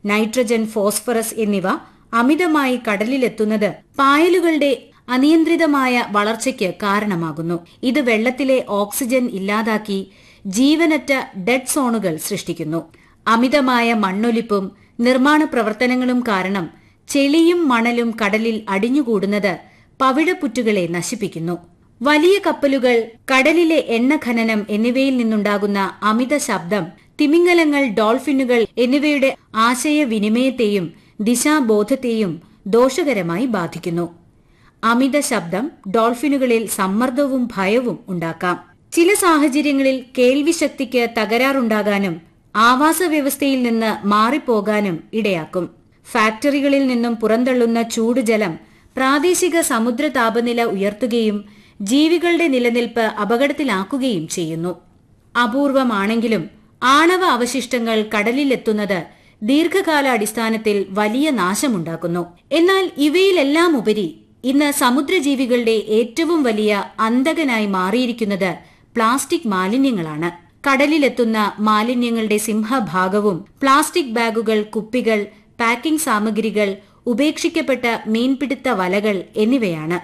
nitrogen phosphorus എന്നിവ അമിതമായി കടലിലെത്തുന്നത് പായലുകളുടെ അനിയന്ത്രിതമായ വളർച്ചയ്ക്ക് കാരണമാകുന്നു ഇത് വെള്ളത്തിലെ ഓക്സിജൻ ഇല്ലാതാക്കി ജീവനറ്റ ഡെഡ് സോണുകൾ സൃഷ്ടിക്കുന്നു അമിതമായ മണ്ണൊലിപ്പും നിർമ്മാണ പ്രവർത്തനങ്ങളും കാരണം ചെളിയും മണലും കടലിൽ അടിഞ്ഞുകൂടുന്നത് പവിഴപ്പുറ്റുകളെ നശിപ്പിക്കുന്നു വലിയ കപ്പലുകൾ കടലിലെ എണ്ണ ഖനനം എന്നിവയിൽ നിന്നുണ്ടാകുന്ന അമിത ശബ്ദം തിമിംഗലങ്ങൾ ഡോൾഫിനുകൾ എന്നിവയുടെ ആശയവിനിമയത്തെയും ദിശാബോധത്തെയും ദോഷകരമായി ബാധിക്കുന്നു അമിത ശബ്ദം ഡോൾഫിനുകളിൽ സമ്മർദ്ദവും ഭയവും ഉണ്ടാക്കാം ചില സാഹചര്യങ്ങളിൽ കേൾവിശക്തിക്ക് തകരാറുണ്ടാകാനും ആവാസ വ്യവസ്ഥയിൽ നിന്ന് മാറിപ്പോകാനും ഇടയാക്കും ഫാക്ടറികളിൽ നിന്നും പുറന്തള്ളുന്ന ചൂടുജലം പ്രാദേശിക സമുദ്ര താപനില ഉയർത്തുകയും ജീവികളുടെ നിലനിൽപ്പ് അപകടത്തിലാക്കുകയും ചെയ്യുന്നു അപൂർവമാണെങ്കിലും ആണവ അവശിഷ്ടങ്ങൾ കടലിലെത്തുന്നത് ദീർഘകാല അടിസ്ഥാനത്തിൽ വലിയ നാശമുണ്ടാക്കുന്നു എന്നാൽ ഇവയിലെല്ലാം ഉപരി ഇന്ന് സമുദ്രജീവികളുടെ ഏറ്റവും വലിയ അന്തകനായി മാറിയിരിക്കുന്നത് പ്ലാസ്റ്റിക് മാലിന്യങ്ങളാണ് കടലിലെത്തുന്ന മാലിന്യങ്ങളുടെ സിംഹഭാഗവും പ്ലാസ്റ്റിക് ബാഗുകൾ കുപ്പികൾ പാക്കിംഗ് സാമഗ്രികൾ ഉപേക്ഷിക്കപ്പെട്ട മീൻപിടുത്ത വലകൾ എന്നിവയാണ്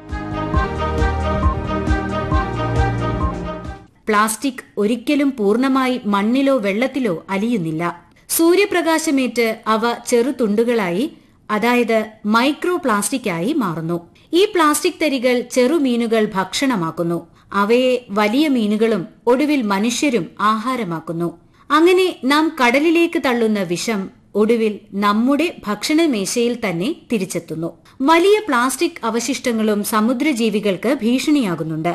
പ്ലാസ്റ്റിക് ഒരിക്കലും പൂർണ്ണമായി മണ്ണിലോ വെള്ളത്തിലോ അലിയുന്നില്ല സൂര്യപ്രകാശമേറ്റ് അവ ചെറുതുണ്ടുകളായി അതായത് മൈക്രോ പ്ലാസ്റ്റിക്കായി മാറുന്നു ഈ പ്ലാസ്റ്റിക് തരികൾ ചെറുമീനുകൾ ഭക്ഷണമാക്കുന്നു അവയെ വലിയ മീനുകളും ഒടുവിൽ മനുഷ്യരും ആഹാരമാക്കുന്നു അങ്ങനെ നാം കടലിലേക്ക് തള്ളുന്ന വിഷം ഒടുവിൽ നമ്മുടെ ഭക്ഷണമേശയിൽ തന്നെ തിരിച്ചെത്തുന്നു വലിയ പ്ലാസ്റ്റിക് അവശിഷ്ടങ്ങളും സമുദ്രജീവികൾക്ക് ഭീഷണിയാകുന്നുണ്ട്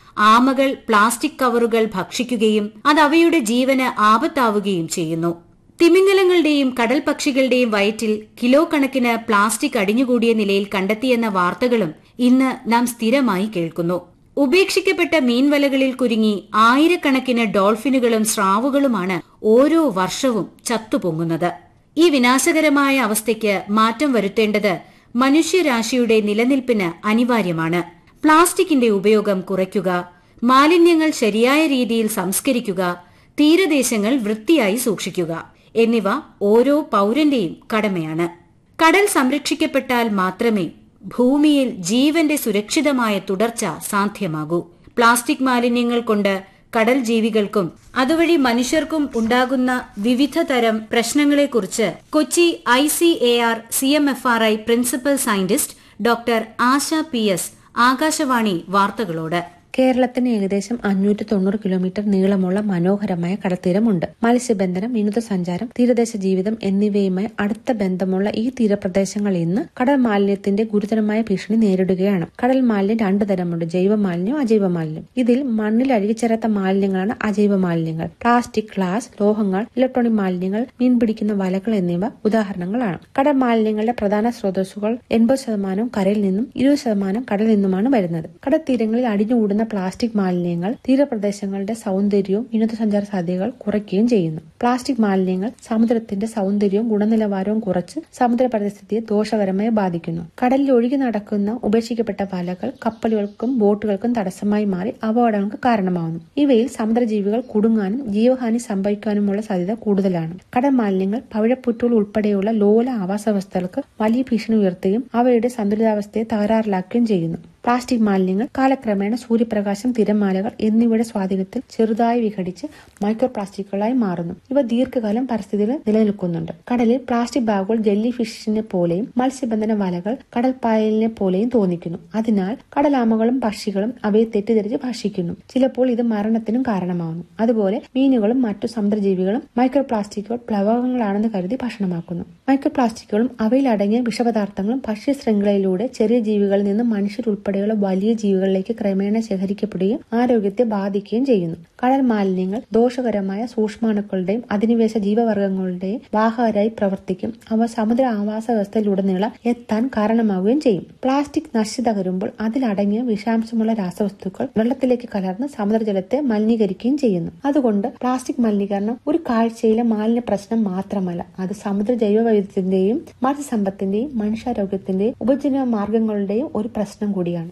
ആമകൾ പ്ലാസ്റ്റിക് കവറുകൾ ഭക്ഷിക്കുകയും അത് അവയുടെ ജീവന് ആപത്താവുകയും ചെയ്യുന്നു തിമിംഗലങ്ങളുടെയും കടൽ പക്ഷികളുടെയും വയറ്റിൽ കിലോ കണക്കിന് പ്ലാസ്റ്റിക് അടിഞ്ഞുകൂടിയ നിലയിൽ കണ്ടെത്തിയെന്ന വാർത്തകളും ഇന്ന് നാം സ്ഥിരമായി കേൾക്കുന്നു ഉപേക്ഷിക്കപ്പെട്ട മീൻവലകളിൽ കുരുങ്ങി ആയിരക്കണക്കിന് ഡോൾഫിനുകളും സ്രാവുകളുമാണ് ഓരോ വർഷവും ചത്തുപൊങ്ങുന്നത് ഈ വിനാശകരമായ അവസ്ഥയ്ക്ക് മാറ്റം വരുത്തേണ്ടത് മനുഷ്യരാശിയുടെ നിലനിൽപ്പിന് അനിവാര്യമാണ് പ്ലാസ്റ്റിക്കിന്റെ ഉപയോഗം കുറയ്ക്കുക മാലിന്യങ്ങൾ ശരിയായ രീതിയിൽ സംസ്കരിക്കുക തീരദേശങ്ങൾ വൃത്തിയായി സൂക്ഷിക്കുക എന്നിവ ഓരോ പൌരന്റെയും കടമയാണ് കടൽ സംരക്ഷിക്കപ്പെട്ടാൽ മാത്രമേ ഭൂമിയിൽ ജീവന്റെ സുരക്ഷിതമായ തുടർച്ച സാധ്യമാകൂ പ്ലാസ്റ്റിക് മാലിന്യങ്ങൾ കൊണ്ട് കടൽ ജീവികൾക്കും അതുവഴി മനുഷ്യർക്കും ഉണ്ടാകുന്ന വിവിധ തരം പ്രശ്നങ്ങളെക്കുറിച്ച് Kochi I C A R C M F R I principal scientist doctor Asha P S Akashvani വാർത്തകളോട് കേരളത്തിന് ഏകദേശം അഞ്ഞൂറ്റി തൊണ്ണൂറ് കിലോമീറ്റർ നീളമുള്ള മനോഹരമായ കടൽത്തീരമുണ്ട് മത്സ്യബന്ധനം വിനോദസഞ്ചാരം തീരദേശ ജീവിതം എന്നിവയുമായി അടുത്ത ബന്ധമുള്ള ഈ തീരപ്രദേശങ്ങൾ ഇന്ന് കടൽ മാലിന്യത്തിന്റെ ഗുരുതരമായ ഭീഷണി നേരിടുകയാണ് കടൽ മാലിന്യം രണ്ടു തരമുണ്ട് ജൈവ മാലിന്യം അജൈവ മാലിന്യം ഇതിൽ മണ്ണിൽ അഴുകിച്ചേരാത്ത മാലിന്യങ്ങളാണ് അജൈവ മാലിന്യങ്ങൾ പ്ലാസ്റ്റിക് ഗ്ലാസ് ലോഹങ്ങൾ ഇലക്ട്രോണിക് മാലിന്യങ്ങൾ മീൻ പിടിക്കുന്ന വലകൾ എന്നിവ ഉദാഹരണങ്ങളാണ് കടൽ മാലിന്യങ്ങളുടെ പ്രധാന സ്രോതസ്സുകൾ എൺപത് ശതമാനവും കരയിൽ നിന്നും ഇരുപത് ശതമാനം കടലിൽ നിന്നുമാണ് വരുന്നത് കടൽ തീരങ്ങളിൽ അടിഞ്ഞുകൂടുന്ന പ്ലാസ്റ്റിക് മാലിന്യങ്ങൾ തീരപ്രദേശങ്ങളുടെ സൗന്ദര്യവും വിനോദസഞ്ചാര സാധ്യതകൾ കുറയ്ക്കുകയും ചെയ്യുന്നു പ്ലാസ്റ്റിക് മാലിന്യങ്ങൾ സമുദ്രത്തിന്റെ സൗന്ദര്യവും ഗുണനിലവാരവും കുറച്ച് സമുദ്ര പരിസ്ഥിതിയെ ദോഷകരമായി ബാധിക്കുന്നു കടലിൽ ഒഴുകി നടക്കുന്ന ഉപേക്ഷിക്കപ്പെട്ട വലകൾ കപ്പലുകൾക്കും ബോട്ടുകൾക്കും തടസ്സമായി മാറി അപകടങ്ങൾക്ക് കാരണമാവുന്നു ഇവയിൽ സമുദ്രജീവികൾ കുടുങ്ങാനും ജീവഹാനി സംഭവിക്കാനുമുള്ള സാധ്യത കൂടുതലാണ് കടൽ മാലിന്യങ്ങൾ പവിഴപ്പുറ്റുകൾ ഉൾപ്പെടെയുള്ള ലോല ആവാസ വ്യവസ്ഥകൾക്ക് വലിയ ഭീഷണി ഉയർത്തുകയും അവയുടെ സന്തുലിതാവസ്ഥയെ തകരാറിലാക്കുകയും ചെയ്യുന്നു പ്ലാസ്റ്റിക് മാലിന്യങ്ങൾ കാലക്രമേണ സൂര്യപ്രകാശം തിരമാലകൾ എന്നിവയുടെ സ്വാധീനത്തിൽ ചെറുതായി വിഘടിച്ച് മൈക്രോ പ്ലാസ്റ്റിക്കുകളായി മാറുന്നു ഇവ ദീർഘകാലം പരിസ്ഥിതിയിൽ നിലനിൽക്കുന്നുണ്ട് കടലിൽ പ്ലാസ്റ്റിക് ബാഗുകൾ ജെല്ലി ഫിഷിനെ പോലെയും മത്സ്യബന്ധന വലകൾ കടൽ പായലിനെ പോലെയും തോന്നിക്കുന്നു അതിനാൽ കടലാമകളും പക്ഷികളും അവയെ തെറ്റിദ്ധരിച്ച് ഭക്ഷിക്കുന്നു ചിലപ്പോൾ ഇത് മരണത്തിനും കാരണമാകുന്നു അതുപോലെ മീനുകളും മറ്റു സമുദ്രജീവികളും മൈക്രോ പ്ലാസ്റ്റിക്കുകൾ പ്ലവകങ്ങളാണെന്ന് കരുതി ഭക്ഷണമാക്കുന്നു മൈക്രോ പ്ലാസ്റ്റിക്കുകളും അവയിൽ അടങ്ങിയ വിഷപദാർത്ഥങ്ങളും ഭക്ഷ്യ ശൃംഖലയിലൂടെ ചെറിയ ജീവികളിൽ നിന്ന് മനുഷ്യർ ഉൾപ്പെടെയുള്ള വലിയ ജീവികളിലേക്ക് ക്രമേണ ശേഖരിക്കപ്പെടുകയും ആരോഗ്യത്തെ ബാധിക്കുകയും ചെയ്യുന്നു കടൽ മാലിന്യങ്ങൾ ദോഷകരമായ സൂക്ഷ്മാണുക്കളുടെയും അധിനിവേശ ജീവവർഗങ്ങളുടെയും വാഹകരായി പ്രവർത്തിക്കും അവ സമുദ്ര ആവാസ വ്യവസ്ഥയിലുടനീളം എത്താൻ കാരണമാവുകയും ചെയ്യും പ്ലാസ്റ്റിക് നശി തകരുമ്പോൾ അതിലടങ്ങിയ വിഷാംശമുള്ള രാസവസ്തുക്കൾ വെള്ളത്തിലേക്ക് കലർന്ന് സമുദ്രജലത്തെ മലിനീകരിക്കുകയും ചെയ്യുന്നു അതുകൊണ്ട് പ്ലാസ്റ്റിക് മലിനീകരണം ഒരു കാഴ്ചയിലെ മാലിന്യ പ്രശ്നം മാത്രമല്ല അത് സമുദ്ര ജൈവവൈവിധ്യത്തിന്റെയും മത്സ്യസമ്പത്തിന്റെയും മനുഷ്യാരോഗ്യത്തിന്റെയും ഉപജീവന മാർഗങ്ങളുടെയും ഒരു പ്രശ്നം കൂടിയാണ്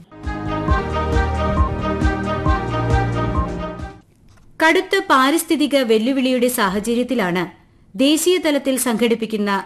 കടുത്ത പാരിസ്ഥിതിക വെല്ലുവിളിയുടെ സാഹചര്യത്തിലാണ് ദേശീയ തലത്തിൽ സംഘടിപ്പിക്കുന്ന